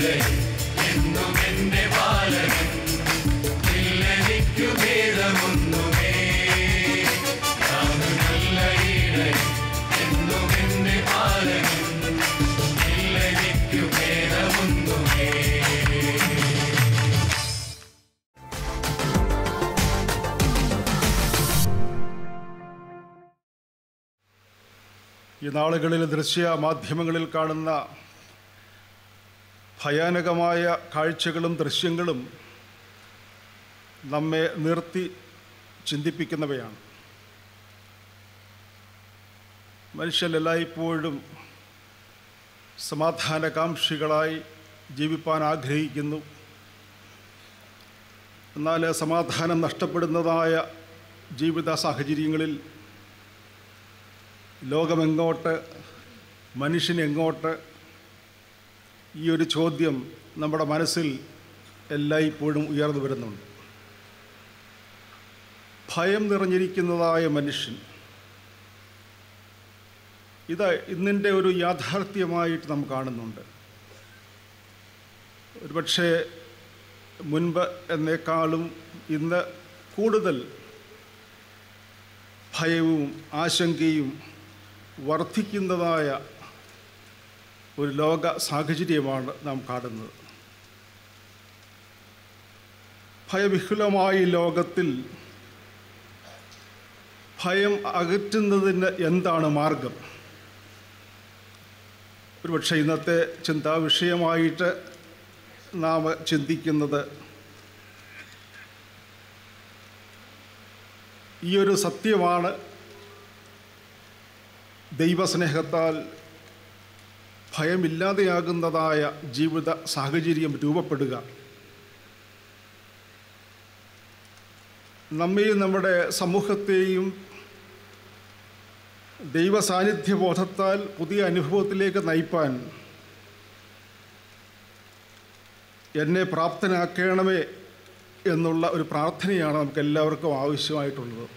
ഈടയൻ എന്നും എന്റെ ബാലകൻ ഇല്ലെനിക്കു ഭേദമൊന്നുമേ താനു നല്ല ഈടയൻ എന്നും എന്റെ ബാലകൻ ഇല്ലെനിക്കു ഭേദമൊന്നുമേ ഈ നാളുകളിൽ ദൃശ്യ മാധ്യമങ്ങളിൽ കാണുന്ന ഭയാനകമായ കാഴ്ചകളും ദൃശ്യങ്ങളും നമ്മെ നിർത്തി ചിന്തിപ്പിക്കുന്നവയാണ് മനുഷ്യൻ എല്ലായ്പ്പോഴും സമാധാനകാംക്ഷികളായി ജീവിപ്പാൻ ആഗ്രഹിക്കുന്നു എന്നാൽ സമാധാനം നഷ്ടപ്പെടുന്നതായ ജീവിത സാഹചര്യങ്ങളിൽ ലോകമെങ്ങോട്ട് മനുഷ്യനെങ്ങോട്ട് ഈ ഒരു ചോദ്യം നമ്മുടെ മനസ്സിൽ എല്ലായ്പ്പോഴും ഉയർന്നു വരുന്നുണ്ട് ഭയം നിറഞ്ഞിരിക്കുന്നതായ മനുഷ്യൻ ഇത് ഇന്നിൻ്റെ ഒരു യാഥാർത്ഥ്യമായിട്ട് നാം കാണുന്നുണ്ട് ഒരുപക്ഷെ മുൻപ് എന്നേക്കാളും ഇന്ന് കൂടുതൽ ഭയവും ആശങ്കയും വർദ്ധിക്കുന്നതായ ഒരു ലോക സാഹചര്യമാണ് നാം കാണുന്നത് ഭയവിഹുലമായ ഈ ലോകത്തിൽ ഭയം അകറ്റുന്നതിന് എന്താണ് മാർഗം ഒരുപക്ഷെ ഇന്നത്തെ ചിന്താ വിഷയമായിട്ട് നാം ചിന്തിക്കുന്നത് ഈ ഒരു സത്യമാണ് ദൈവസ്നേഹത്താൽ ഭയമില്ലാതെയാകുന്നതായ ജീവിത സാഹചര്യം രൂപപ്പെടുക നമ്മെയും നമ്മുടെ സമൂഹത്തെയും ദൈവ സാന്നിധ്യബോധത്താൽ പുതിയ അനുഭവത്തിലേക്ക് നയിപ്പാൻ എന്നെ പ്രാപ്തനാക്കണമേ എന്നുള്ള ഒരു പ്രാർത്ഥനയാണ് നമുക്ക് എല്ലാവർക്കും ആവശ്യമായിട്ടുള്ളത്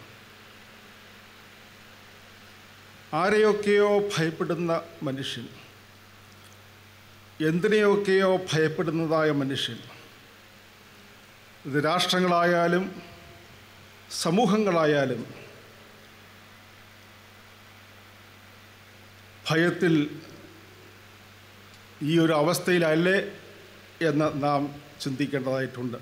ആരെയൊക്കെയോ ഭയപ്പെടുന്ന മനുഷ്യൻ എന്തിനെയൊക്കെയോ ഭയപ്പെടുന്നതായ മനുഷ്യൻ ഇത് രാഷ്ട്രങ്ങളായാലും സമൂഹങ്ങളായാലും ഭയത്തിൽ ഈ ഒരു അവസ്ഥയിലല്ലേ എന്ന് നാം ചിന്തിക്കേണ്ടതായിട്ടുണ്ട്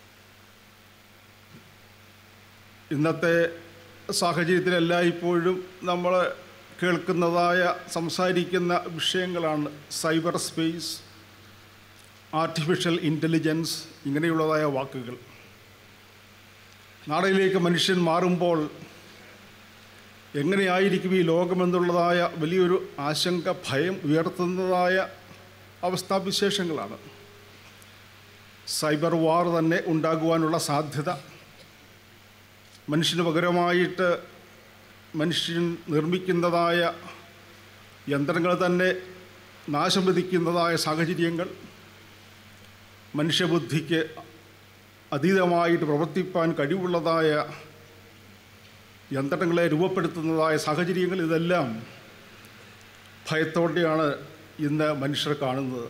ഇന്നത്തെ സാഹചര്യത്തിൽ എല്ലായ്പ്പോഴും നമ്മൾ കേൾക്കുന്നതായ സംസാരിക്കുന്ന വിഷയങ്ങളാണ് സൈബർ സ്പേസ് ആർട്ടിഫിഷ്യൽ ഇൻ്റലിജൻസ് ഇങ്ങനെയുള്ളതായ വാക്കുകൾ നാടയിലേക്ക് മനുഷ്യൻ മാറുമ്പോൾ എങ്ങനെയായിരിക്കും ഈ ലോകമെന്നുള്ളതായ വലിയൊരു ആശങ്ക ഭയം ഉയർത്തുന്നതായ അവസ്ഥാവിശേഷങ്ങളാണ് സൈബർ വാർ തന്നെ ഉണ്ടാകുവാനുള്ള സാധ്യത മനുഷ്യന് പകരമായിട്ട് മനുഷ്യൻ നിർമ്മിക്കുന്നതായ യന്ത്രങ്ങൾ തന്നെ നാശം വിധിക്കുന്നതായ സാഹചര്യങ്ങൾ മനുഷ്യബുദ്ധിക്ക് അതീതമായിട്ട് പ്രവർത്തിപ്പാൻ കഴിവുള്ളതായ യന്ത്രങ്ങളെ രൂപപ്പെടുത്തുന്നതായ സാഹചര്യങ്ങൾ ഇതെല്ലാം ഭയത്തോടെയാണ് ഇന്ന് മനുഷ്യർ കാണുന്നത്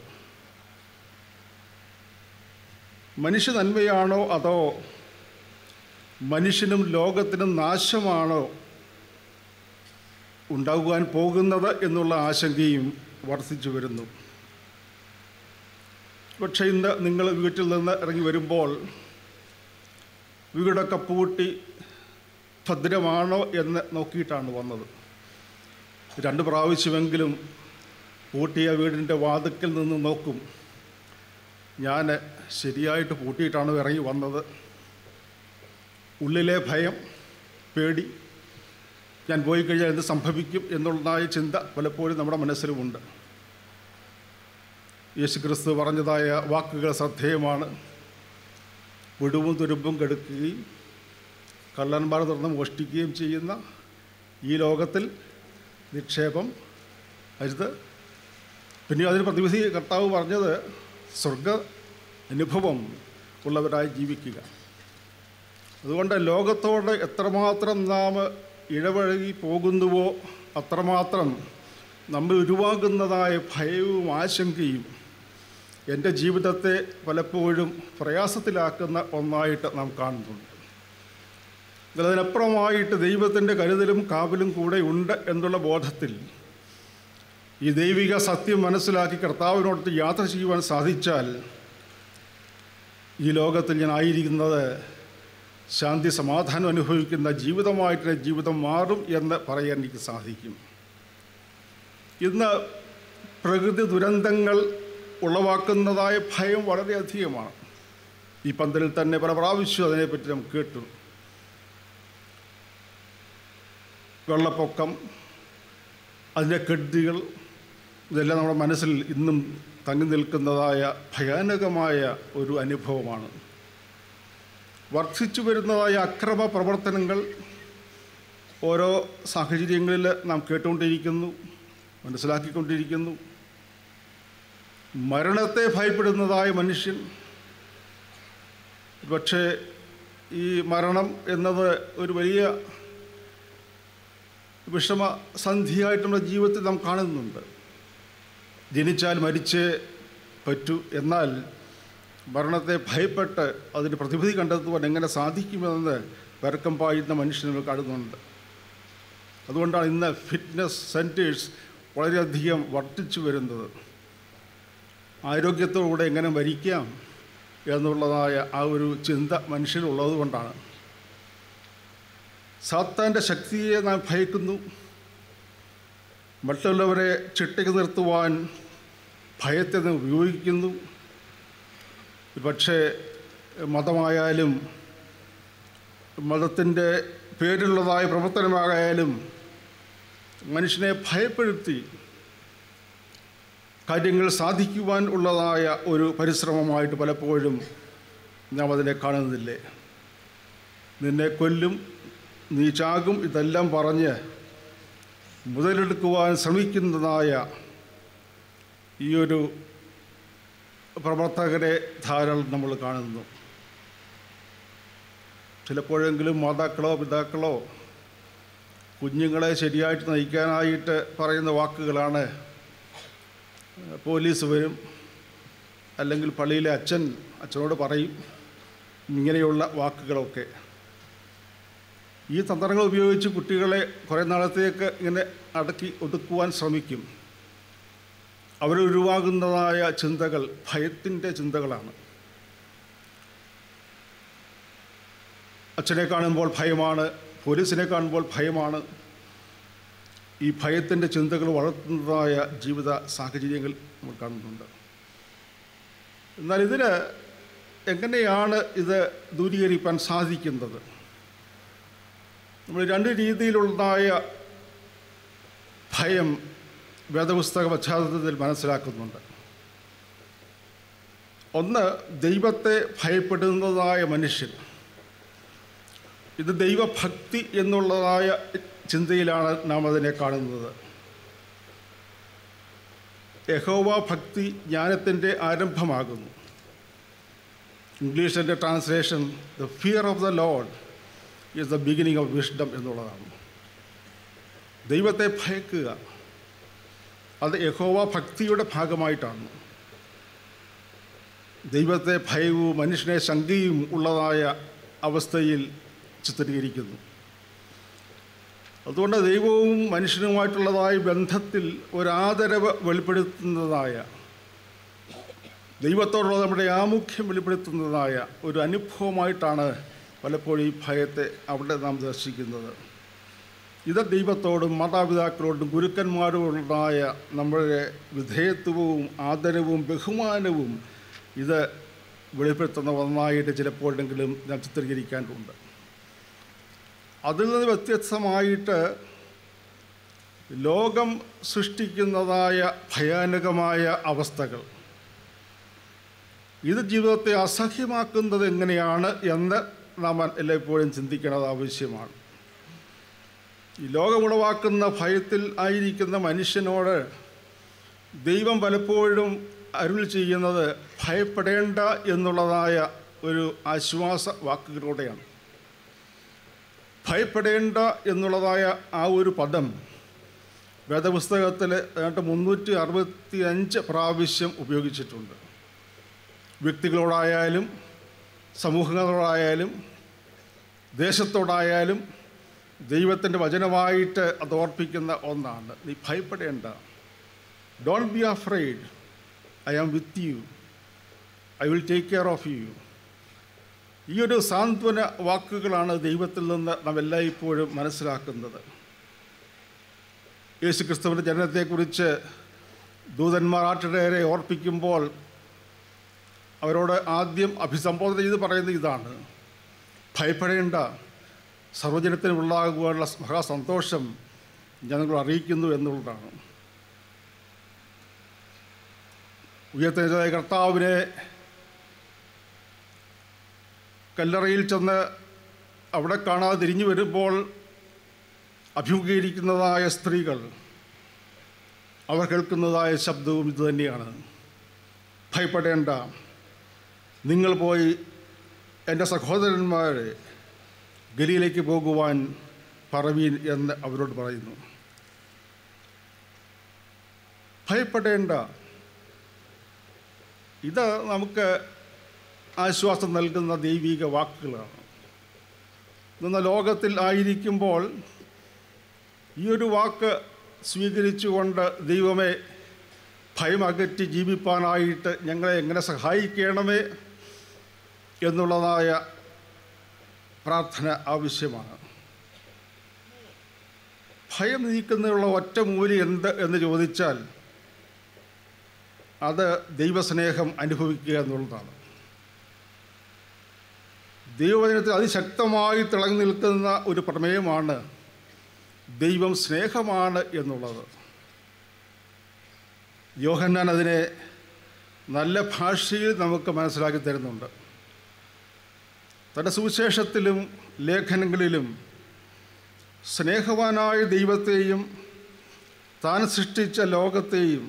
മനുഷ്യ നന്മയാണോ അതോ മനുഷ്യനും ലോകത്തിനും നാശമാണോ ഉണ്ടാകുവാൻ പോകുന്നത് എന്നുള്ള ആശങ്കയും വർദ്ധിച്ചു വരുന്നു പക്ഷേ ഇന്ന് നിങ്ങൾ വീട്ടിൽ നിന്ന് ഇറങ്ങി വരുമ്പോൾ വീടൊക്കെ പൂട്ടി ഭദ്രമാണോ എന്ന് നോക്കിയിട്ടാണ് വന്നത് രണ്ട് പ്രാവശ്യമെങ്കിലും പൂട്ടിയ വീടിൻ്റെ വാതിക്കൽ നിന്ന് നോക്കും ഞാൻ ശരിയായിട്ട് പൂട്ടിയിട്ടാണ് ഇറങ്ങി വന്നത് ഉള്ളിലെ ഭയം പേടി ഞാൻ പോയി കഴിഞ്ഞാൽ എന്ത് സംഭവിക്കും എന്നുള്ളതായ ചിന്ത പലപ്പോഴും നമ്മുടെ മനസ്സിലുമുണ്ട് യേശുക്രിസ്തു പറഞ്ഞതായ വാക്കുകൾ ശ്രദ്ധേയമാണ് വിടുവും തുരുമ്പും കെടുക്കുകയും കള്ളന്മാർ തുറന്ന് മോഷ്ടിക്കുകയും ചെയ്യുന്ന ഈ ലോകത്തിൽ നിക്ഷേപം അരുത് പിന്നെ അതിന് പ്രതിവിധി കർത്താവ് പറഞ്ഞത് സ്വർഗ അനുഭവം ഉള്ളവരായി ജീവിക്കുക അതുകൊണ്ട് ലോകത്തോട് എത്രമാത്രം നാം ഇടപഴകി പോകുന്നുവോ അത്രമാത്രം നമ്മൾ ഉരുവാകുന്നതായ ഭയവും ആശങ്കയും എൻ്റെ ജീവിതത്തെ പലപ്പോഴും പ്രയാസത്തിലാക്കുന്ന ഒന്നായിട്ട് നാം കാണുന്നുണ്ട് എന്നാൽ അതിനപ്പുറമായിട്ട് ദൈവത്തിൻ്റെ കരുതലും കാവലും കൂടെ ഉണ്ട് എന്നുള്ള ബോധത്തിൽ ഈ ദൈവിക സത്യം മനസ്സിലാക്കി കർത്താവിനോടത്ത് യാത്ര ചെയ്യുവാൻ സാധിച്ചാൽ ഈ ലോകത്തിൽ ഞാൻ ആയിരിക്കുന്നത് ശാന്തി സമാധാനം അനുഭവിക്കുന്ന ജീവിതമായിട്ട് എൻ്റെ ജീവിതം മാറും എന്ന് പറയാൻ എനിക്ക് സാധിക്കും ഇന്ന് പ്രകൃതി ദുരന്തങ്ങൾ ഉളവാക്കുന്നതായ ഭയം വളരെയധികമാണ് ഈ പന്തലിൽ തന്നെ പല പ്രാവശ്യം അതിനെപ്പറ്റി നാം കേട്ടു വെള്ളപ്പൊക്കം അതിൻ്റെ കെടുതികൾ ഇതെല്ലാം നമ്മുടെ മനസ്സിൽ ഇന്നും തങ്ങി നിൽക്കുന്നതായ ഭയാനകമായ ഒരു അനുഭവമാണ് വർദ്ധിച്ചു വരുന്നതായ അക്രമ പ്രവർത്തനങ്ങൾ ഓരോ സാഹചര്യങ്ങളിൽ നാം കേട്ടുകൊണ്ടിരിക്കുന്നു മനസ്സിലാക്കിക്കൊണ്ടിരിക്കുന്നു മരണത്തെ ഭയപ്പെടുന്നതായ മനുഷ്യൻ പക്ഷേ ഈ മരണം എന്നത് ഒരു വലിയ വിഷമസന്ധിയായിട്ട് നമ്മുടെ ജീവിതത്തിൽ നാം കാണുന്നുണ്ട് ജനിച്ചാൽ മരിച്ചേ പറ്റൂ എന്നാൽ മരണത്തെ ഭയപ്പെട്ട് അതിന് പ്രതിവിധി കണ്ടെത്തുവാൻ എങ്ങനെ സാധിക്കുമെന്ന് വരക്കം പായുന്ന മനുഷ്യനെ കാണുന്നുണ്ട് അതുകൊണ്ടാണ് ഇന്ന് ഫിറ്റ്നസ് സെൻറ്റേഴ്സ് വളരെയധികം വർദ്ധിച്ചു വരുന്നത് ആരോഗ്യത്തോടെ എങ്ങനെ മരിക്കാം എന്നുള്ളതായ ആ ഒരു ചിന്ത മനുഷ്യനുള്ളത് കൊണ്ടാണ് സാത്താൻ്റെ ശക്തിയെ നാം ഭയക്കുന്നു മറ്റുള്ളവരെ ചിട്ടയ്ക്ക് നിർത്തുവാൻ ഭയത്തെ നാം ഉപയോഗിക്കുന്നു പക്ഷേ മതമായാലും മതത്തിൻ്റെ പേരിലുള്ളതായ പ്രവർത്തനമായാലും മനുഷ്യനെ ഭയപ്പെടുത്തി കാര്യങ്ങൾ സാധിക്കുവാൻ ഉള്ളതായ ഒരു പരിശ്രമമായിട്ട് പലപ്പോഴും നാം അതിനെ കാണുന്നില്ലേ നിന്നെ കൊല്ലും നീ ചാകും ഇതെല്ലാം പറഞ്ഞ് മുതലെടുക്കുവാൻ ശ്രമിക്കുന്നതായ ഈ ഒരു പ്രവർത്തകരെ ധാരാളം നമ്മൾ കാണുന്നു ചിലപ്പോഴെങ്കിലും മാതാക്കളോ പിതാക്കളോ കുഞ്ഞുങ്ങളെ ശരിയായിട്ട് നയിക്കാനായിട്ട് പറയുന്ന വാക്കുകളാണ് പോലീസ് വരും അല്ലെങ്കിൽ പള്ളിയിലെ അച്ഛൻ അച്ഛനോട് പറയും ഇങ്ങനെയുള്ള വാക്കുകളൊക്കെ ഈ തന്ത്രങ്ങൾ ഉപയോഗിച്ച് കുട്ടികളെ കുറേ നാളത്തേക്ക് ഇങ്ങനെ അടക്കി ഒതുക്കുവാൻ ശ്രമിക്കും അവരൊഴിവാകുന്നതായ ചിന്തകൾ ഭയത്തിൻ്റെ ചിന്തകളാണ് അച്ഛനെ കാണുമ്പോൾ ഭയമാണ് പോലീസിനെ കാണുമ്പോൾ ഭയമാണ് ഈ ഭയത്തിൻ്റെ ചിന്തകൾ വളർത്തുന്നതായ ജീവിത സാഹചര്യങ്ങൾ നമ്മൾ കാണുന്നുണ്ട് എന്നാൽ ഇതിന് എങ്ങനെയാണ് ഇത് ദൂരീകരിക്കാൻ സാധിക്കുന്നത് നമ്മൾ രണ്ട് രീതിയിലുള്ളതായ ഭയം വേദപുസ്തക പശ്ചാത്തലത്തിൽ മനസ്സിലാക്കുന്നുണ്ട് ഒന്ന് ദൈവത്തെ ഭയപ്പെടുന്നതായ മനുഷ്യൻ ഇത് ദൈവഭക്തി എന്നുള്ളതായ ചിന്തയിലാണ് നാം അതിനെ കാണുന്നത് യഹോവ ഭക്തി ജ്ഞാനത്തിൻ്റെ ആരംഭമാകുന്നു ഇംഗ്ലീഷിൻ്റെ translation the fear of the Lord is the beginning of wisdom എന്നുള്ളതാണ് ദൈവത്തെ ഭയക്കുക അത് യഹോവ ഭക്തിയുടെ ഭാഗമായിട്ടാണ് ദൈവത്തെ ഭയവും മനുഷ്യനെ ശങ്കയും ഉള്ളതായ അവസ്ഥയിൽ ചിത്രീകരിക്കുന്നു അതുകൊണ്ട് ദൈവവും മനുഷ്യനുമായിട്ടുള്ളതായ ബന്ധത്തിൽ ഒരാദരവ് വെളിപ്പെടുത്തുന്നതായ ദൈവത്തോടുള്ള നമ്മുടെ ആമുഖ്യം വെളിപ്പെടുത്തുന്നതായ ഒരു അനുഭവമായിട്ടാണ് പലപ്പോഴും ഈ ഭയത്തെ അവിടെ നാം ദർശിക്കുന്നത് ഇത് ദൈവത്തോടും മാതാപിതാക്കളോടും ഗുരുക്കന്മാരോടുള്ളതായ നമ്മുടെ വിധേയത്വവും ആദരവും ബഹുമാനവും ഇത് വെളിപ്പെടുത്തുന്ന ഒന്നായിട്ട് ചിലപ്പോഴെങ്കിലും ഞാൻ ചിത്രീകരിക്കാറുണ്ട് അതിൽ നിന്ന് വ്യത്യസ്തമായിട്ട് ലോകം സൃഷ്ടിക്കുന്നതായ ഭയാനകമായ അവസ്ഥകൾ ഇത് ജീവിതത്തെ അസഹ്യമാക്കുന്നത് എങ്ങനെയാണ് എന്ന് നാം എല്ലായ്പ്പോഴും ചിന്തിക്കേണ്ടത് ആവശ്യമാണ് ഈ ലോകമുളവാക്കുന്ന ഭയത്തിൽ ആയിരിക്കുന്ന മനുഷ്യനോട് ദൈവം പലപ്പോഴും അരുൾ ചെയ്യുന്നത് ഭയപ്പെടേണ്ട എന്നുള്ളതായ ഒരു ആശ്വാസ വാക്കുകളിലൂടെയാണ് ഭയപ്പെടേണ്ട എന്നുള്ളതായ ആ ഒരു പദം വേദപുസ്തകത്തിൽ ഏതാണ്ട് മുന്നൂറ്റി അറുപത്തി അഞ്ച് പ്രാവശ്യം ഉപയോഗിച്ചിട്ടുണ്ട് വ്യക്തികളോടായാലും സമൂഹങ്ങളോടായാലും ദേശത്തോടായാലും ദൈവത്തിൻ്റെ വചനമായിട്ട് അത് ഓർപ്പിക്കുന്ന ഒന്നാണ് നീ ഭയപ്പെടേണ്ട don't be afraid I am with you I will take care of you ഈ ഒരു സാന്ത്വന വാക്കുകളാണ് ദൈവത്തിൽ നിന്ന് നാം എല്ലായ്പ്പോഴും മനസ്സിലാക്കുന്നത് യേശു ക്രിസ്തുവിൻ്റെ ജനനത്തെക്കുറിച്ച് ദൂതന്മാർ ആട്ടിടയരെ ഓർപ്പിക്കുമ്പോൾ അവരോട് ആദ്യം അഭിസംബോധന ചെയ്ത് പറയുന്നത് ഇതാണ് ഭയപ്പെടേണ്ട സർവജനത്തിനും ഉണ്ടാകുവാനുള്ള മഹാസന്തോഷം ഞങ്ങൾ അറിയിക്കുന്നു എന്നുള്ളതാണ് ഉയർത്തനായ കർത്താവിനെ കല്ലറയിൽ ചെന്ന് അവിടെ കാണാതെ തിരിഞ്ഞു വരുമ്പോൾ അഭിമുഖീകരിക്കുന്നതായ സ്ത്രീകൾ അവർ കേൾക്കുന്നതായ ശബ്ദവും ഇതുതന്നെയാണ് ഭയപ്പെടേണ്ട നിങ്ങൾ പോയി എൻ്റെ സഹോദരന്മാരെ ഗലിയിലേക്ക് പോകുവാൻ പറവീൻ എന്ന് അവരോട് പറയുന്നു ഭയപ്പെടേണ്ട ഇത് നമുക്ക് ആശ്വാസം നൽകുന്ന ദൈവിക വാക്കുകളാണ് ഇന്ന് ലോകത്തിൽ ആയിരിക്കുമ്പോൾ ഈ ഒരു വാക്ക് സ്വീകരിച്ചുകൊണ്ട് ദൈവമേ ഭയം അകറ്റി ജീവിപ്പാനായിട്ട് ഞങ്ങളെ എങ്ങനെ സഹായിക്കണമേ എന്നുള്ളതായ പ്രാർത്ഥന ആവശ്യമാണ് ഭയം നീക്കുന്നതിനുള്ള ഒറ്റ മൂലി എന്ത് എന്ന് ചോദിച്ചാൽ അത് ദൈവസ്നേഹം അനുഭവിക്കുക എന്നുള്ളതാണ് ദൈവവചനത്തിൽ അതിശക്തമായി തിളങ്ങി നിൽക്കുന്ന ഒരു പ്രമേയമാണ് ദൈവം സ്നേഹമാണ് എന്നുള്ളത് യോഹന്നാൻ അതിനെ നല്ല ഭാഷയിൽ നമുക്ക് മനസ്സിലാക്കി തരുന്നുണ്ട് തൻ്റെ സുവിശേഷത്തിലും ലേഖനങ്ങളിലും സ്നേഹവാനായ ദൈവത്തെയും താൻ സൃഷ്ടിച്ച ലോകത്തെയും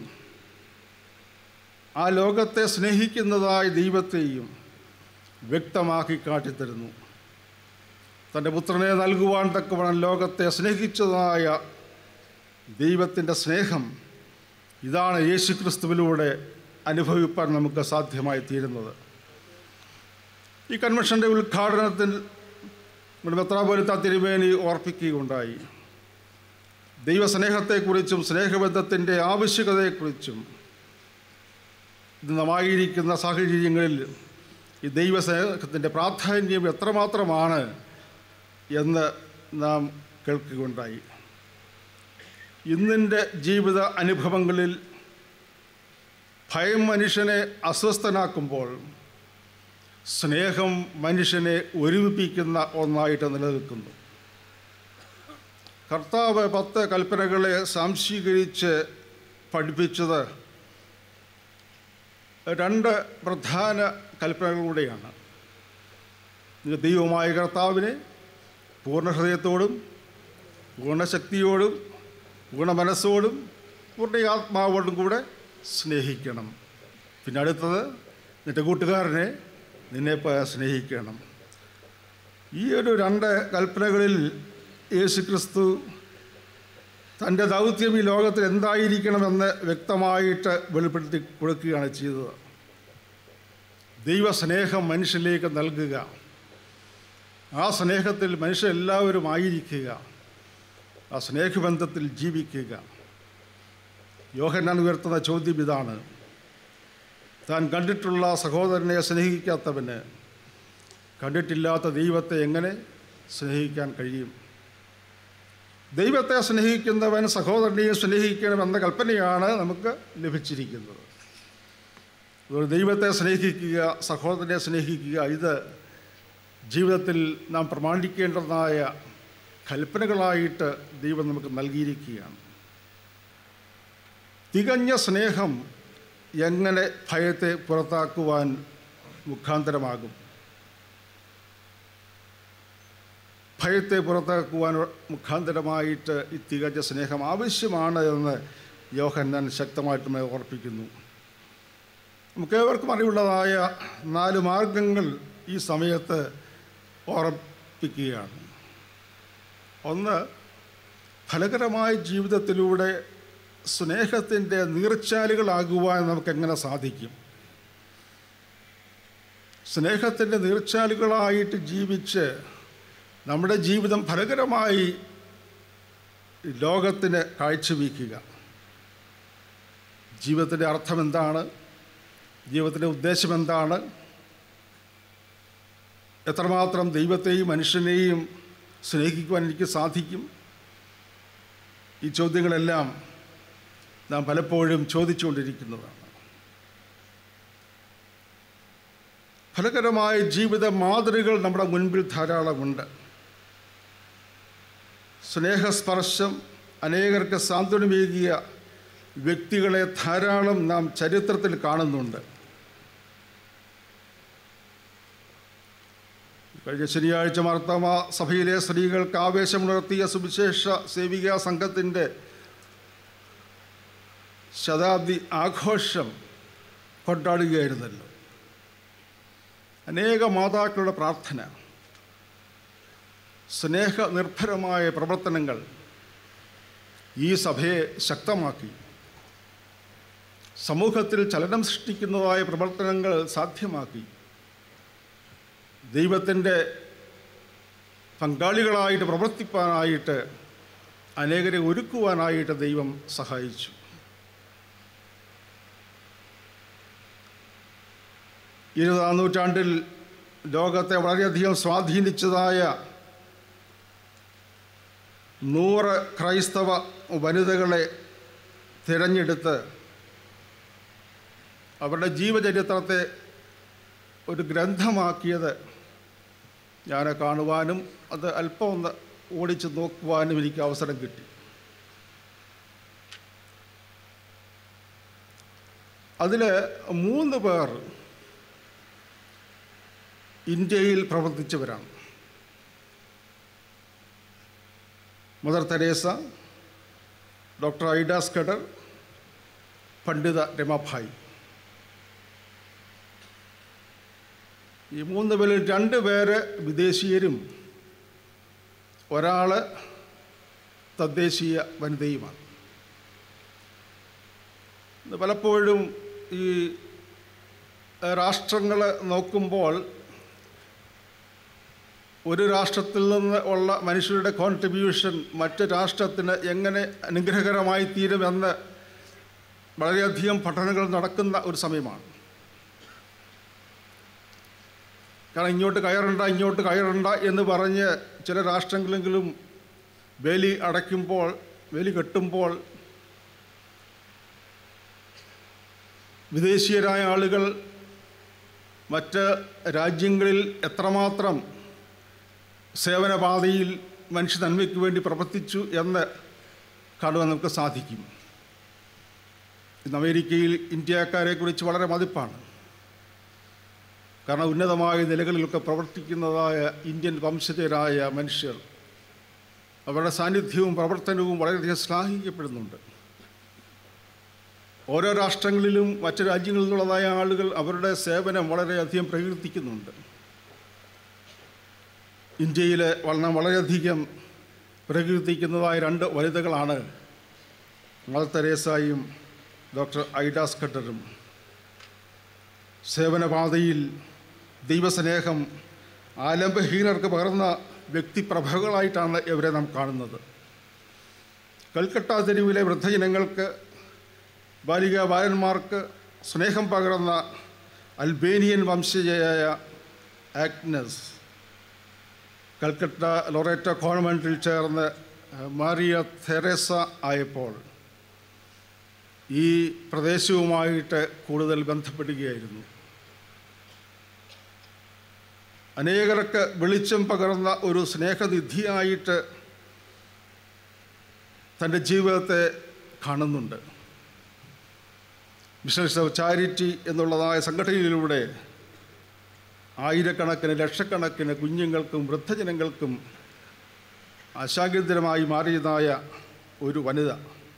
ആ ലോകത്തെ സ്നേഹിക്കുന്നതായ ദൈവത്തെയും വ്യക്തമാക്കി കാട്ടിത്തരുന്നു തൻ്റെ പുത്രനെ നൽകുവാൻ തക്കവണ്ണം ലോകത്തെ സ്നേഹിച്ചതായ ദൈവത്തിൻ്റെ സ്നേഹം ഇതാണ് യേശു ക്രിസ്തുവിലൂടെ അനുഭവിപ്പാൻ നമുക്ക് സാധ്യമായി തീരുന്നത് ഈ കൺവെൻഷൻ്റെ ഉദ്ഘാടനത്തിൽ നമ്മുടെ മെത്രാപോലിത്ത തിരുമേനി ഓർപ്പിക്കുകയുണ്ടായി ദൈവസ്നേഹത്തെക്കുറിച്ചും സ്നേഹബന്ധത്തിൻ്റെ ആവശ്യകതയെക്കുറിച്ചും ഇന്നമായിരിക്കുന്ന സാഹചര്യങ്ങളിൽ ഈ ദൈവസ്നേഹത്തിൻ്റെ പ്രാധാന്യം എത്രമാത്രമാണ് എന്ന് നാം കേൾക്കുകയുണ്ടായി ഇന്നിൻ്റെ ജീവിത അനുഭവങ്ങളിൽ ഭയം മനുഷ്യനെ അസ്വസ്ഥനാക്കുമ്പോൾ സ്നേഹം മനുഷ്യനെ ഒരുമിപ്പിക്കുന്ന ഒന്നായിട്ട് നിലനിൽക്കുന്നു കർത്താവ് പത്ത് കൽപ്പനകളെ സാംശീകരിച്ച് പഠിപ്പിച്ചത് രണ്ട് പ്രധാന കൽപ്പനകളിലൂടെയാണ് നിങ്ങൾ ദൈവമായ കർത്താവിനെ പൂർണ്ണ ഹൃദയത്തോടും പൂർണ്ണശക്തിയോടും പൂർണ്ണ മനസ്സോടും പൂർണ്ണ ആത്മാവോടും കൂടെ സ്നേഹിക്കണം പിന്നെ അടുത്തത് നിൻ്റെ കൂട്ടുകാരനെ നിന്നെ പ- സ്നേഹിക്കണം ഈ ഒരു രണ്ട് കൽപ്പനകളിൽ യേശു ക്രിസ്തു തൻ്റെ ദൗത്യം ഈ ലോകത്തിൽ എന്തായിരിക്കണമെന്ന് വ്യക്തമായിട്ട് വെളിപ്പെടുത്തി കൊടുക്കുകയാണ് ചെയ്തത് ദൈവസ്നേഹം മനുഷ്യനിലേക്ക് നൽകുക ആ സ്നേഹത്തിൽ മനുഷ്യരെല്ലാവരും ആയിരിക്കുക ആ സ്നേഹബന്ധത്തിൽ ജീവിക്കുക യോഹന്നാൻ ഉയർത്തുന്ന ചോദ്യം ഇതാണ് താൻ കണ്ടിട്ടുള്ള സഹോദരനെ സ്നേഹിക്കാത്തവന് കണ്ടിട്ടില്ലാത്ത ദൈവത്തെ എങ്ങനെ സ്നേഹിക്കാൻ കഴിയും ദൈവത്തെ സ്നേഹിക്കുന്നവൻ സഹോദരനെയും സ്നേഹിക്കണമെന്ന കൽപ്പനയാണ് നമുക്ക് ലഭിച്ചിരിക്കുന്നത് ഒരു ദൈവത്തെ സ്നേഹിക്കുക സഹോദരനെ സ്നേഹിക്കുക ഇത് ജീവിതത്തിൽ നാം പ്രമാണിക്കേണ്ടതായ കൽപ്പനകളായിട്ട് ദൈവം നമുക്ക് നൽകിയിരിക്കുകയാണ് തികഞ്ഞ സ്നേഹം എങ്ങനെ ഭയത്തെ പുറത്താക്കുവാൻ മുഖാന്തരമാകും ഭയത്തെ പുറത്താക്കുവാൻ മുഖാന്തരമായിട്ട് ഈ തികഞ്ഞ സ്നേഹം ആവശ്യമാണ് എന്ന് യോഹന്നാൻ ശക്തമായിട്ട് ഓർപ്പിക്കുന്നു നമുക്കേവർക്കും അറിവുള്ളതായ നാല് മാർഗങ്ങൾ ഈ സമയത്ത് ഓർപ്പിക്കുകയാണ് ഒന്ന് ഫലകരമായ ജീവിതത്തിലൂടെ സ്നേഹത്തിൻ്റെ നീർച്ചാലുകളാകുവാൻ നമുക്കെങ്ങനെ സാധിക്കും സ്നേഹത്തിൻ്റെ നീർച്ചാലുകളായിട്ട് ജീവിച്ച് നമ്മുടെ ജീവിതം ഫലകരമായി ലോകത്തിന് കാഴ്ചവെക്കുക ജീവിതത്തിൻ്റെ അർത്ഥം എന്താണ് ജീവിതത്തിൻ്റെ ഉദ്ദേശം എന്താണ് എത്രമാത്രം ദൈവത്തെയും മനുഷ്യനെയും സ്നേഹിക്കുവാൻ എനിക്ക് സാധിക്കും ഈ ചോദ്യങ്ങളെല്ലാം നാം പലപ്പോഴും ചോദിച്ചുകൊണ്ടിരിക്കുന്നതാണ് ഫലകരമായ ജീവിത മാതൃകകൾ നമ്മുടെ മുൻപിൽ ധാരാളമുണ്ട് സ്നേഹസ്പർശം അനേകർക്ക് സാന്ത്വനമേകിയ വ്യക്തികളെ ധാരാളം നാം ചരിത്രത്തിൽ കാണുന്നുണ്ട് കഴിഞ്ഞ ശനിയാഴ്ച മാർത്തമ സഭയിലെ സ്ത്രീകൾക്ക് ആവേശമുണർത്തിയ സുവിശേഷ സേവികാ സംഘത്തിൻ്റെ ശതാബ്ദി ആഘോഷം കൊണ്ടാടുകയായിരുന്നല്ലോ അനേക മാതാക്കളുടെ പ്രാർത്ഥന സ്നേഹനിർഭരമായ പ്രവർത്തനങ്ങൾ ഈ സഭയെ ശക്തമാക്കി സമൂഹത്തിൽ ചലനം സൃഷ്ടിക്കുന്നതായ പ്രവർത്തനങ്ങൾ സാധ്യമാക്കി ദൈവത്തിൻ്റെ പങ്കാളികളായിട്ട് പ്രവർത്തിപ്പാനായിട്ട് അനേകരെ ഒരുക്കുവാനായിട്ട് ദൈവം സഹായിച്ചു ഇരുപതാം നൂറ്റാണ്ടിൽ ലോകത്തെ വളരെയധികം സ്വാധീനിച്ചതായ നൂറ് ക്രൈസ്തവ വനിതകളെ തിരഞ്ഞെടുത്ത് അവരുടെ ജീവചരിത്രത്തെ ഒരു ഗ്രന്ഥമാക്കിയത് ഞാൻ കാണുവാനും അത് അല്പം ഒന്ന് ഓടിച്ച് നോക്കുവാനും എനിക്ക് അവസരം കിട്ടി അതിൽ മൂന്ന് പേർ ഇന്ത്യയിൽ പ്രവർത്തിച്ചവരാണ് Mother Teresa doctor Ida Scudder Pandita Ramabai ഈ മൂന്ന് പേരിൽ രണ്ട് പേര് വിദേശീയരും ഒരാൾ തദ്ദേശീയ വനിതയുമാണ് ഇത് പലപ്പോഴും ഈ രാഷ്ട്രങ്ങൾ നോക്കുമ്പോൾ ഒരു രാഷ്ട്രത്തിൽ നിന്ന് ഉള്ള മനുഷ്യരുടെ കോൺട്രിബ്യൂഷൻ മറ്റ് രാഷ്ട്രത്തിന് എങ്ങനെ അനുഗ്രഹകരമായി തീരുമെന്ന് വളരെയധികം പഠനങ്ങൾ നടക്കുന്ന ഒരു സമയമാണ് കാരണം ഇങ്ങോട്ട് കയറണ്ട ഇങ്ങോട്ട് കയറണ്ട എന്ന് പറഞ്ഞ് ചില രാഷ്ട്രങ്ങളെങ്കിലും വേലി അടയ്ക്കുമ്പോൾ വേലി കെട്ടുമ്പോൾ വിദേശീയരായ ആളുകൾ മറ്റ് രാജ്യങ്ങളിൽ എത്രമാത്രം സേവനപാതയിൽ മനുഷ്യ നന്മയ്ക്ക് വേണ്ടി പ്രവർത്തിച്ചു എന്ന് കാണുവാൻ നമുക്ക് സാധിക്കും ഇന്ന് അമേരിക്കയിൽ ഇന്ത്യക്കാരെക്കുറിച്ച് വളരെ മതിപ്പാണ് കാരണം ഉന്നതമായ നിലകളിലൊക്കെ പ്രവർത്തിക്കുന്നതായ ഇന്ത്യൻ വംശജരായ മനുഷ്യർ അവരുടെ സാന്നിധ്യവും പ്രവർത്തനവും വളരെയധികം ശ്ലാഘിക്കപ്പെടുന്നുണ്ട് ഓരോ രാഷ്ട്രങ്ങളിലും മറ്റു രാജ്യങ്ങളിൽ നിന്നുള്ളതായ ആളുകൾ അവരുടെ സേവനം വളരെയധികം പ്രകീർത്തിക്കുന്നുണ്ട് ഇന്ത്യയിൽ വളരെ വളരെയധികം പ്രകീർത്തിക്കുന്നതായ രണ്ട് വനിതകളാണ് മദർ തെരേസായും ഡോക്ടർ ഐഡാസ് ഖട്ടറും സേവനപാതയിൽ ദൈവസ്നേഹം ആലംബഹീനർക്ക് പകർന്ന വ്യക്തിപ്രഭകളായിട്ടാണ് ഇവരെ നാം കാണുന്നത് കൽക്കട്ട തെരുവിലെ വൃദ്ധജനങ്ങൾക്ക് ബാലിക ബാലന്മാർക്ക് സ്നേഹം പകർന്ന അൽബേനിയൻ വംശജയായ ആഗ്നസ് കൽക്കട്ട ലൊറേറ്റ കോൺവെൻറ്റിൽ ചേർന്ന് മാറിയ തെരേസ ആയപ്പോൾ ഈ പ്രദേശവുമായിട്ട് കൂടുതൽ ബന്ധപ്പെടുകയായിരുന്നു അനേകർക്ക് വെളിച്ചം പകർന്ന ഒരു സ്നേഹനിധിയായിട്ട് തൻ്റെ ജീവിതത്തെ കാണുന്നുണ്ട് മിഷൻസ് ഓഫ് ചാരിറ്റി എന്നുള്ളതായ സംഘടനയിലൂടെ ആയിരക്കണക്കിന് ലക്ഷക്കണക്കിന് കുഞ്ഞുങ്ങൾക്കും വൃദ്ധജനങ്ങൾക്കും ആശാഗ്രതരമായി മാറിയതായ ഒരു വനിത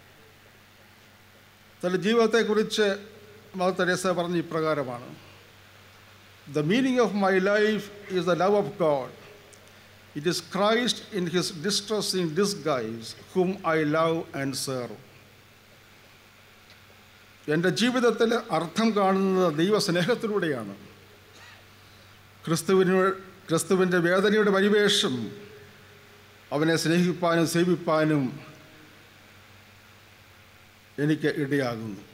തൻ്റെ ജീവിതത്തെക്കുറിച്ച് മദർ തെരേസ പറഞ്ഞ ഇപ്രകാരമാണ് the meaning of my life is the love of God it is Christ in his distressing disguise hmm I love and serve എൻ്റെ ജീവിതത്തിൽ അർത്ഥം കാണുന്നത് ദൈവസ്നേഹത്തിലൂടെയാണ് ക്രിസ്തുവിന് ക്രിസ്തുവിൻ്റെ വേദനയുടെ പരിവേഷം അവനെ സ്നേഹിപ്പാനും സേവിപ്പാനും എനിക്ക് ഇടയാകുന്നു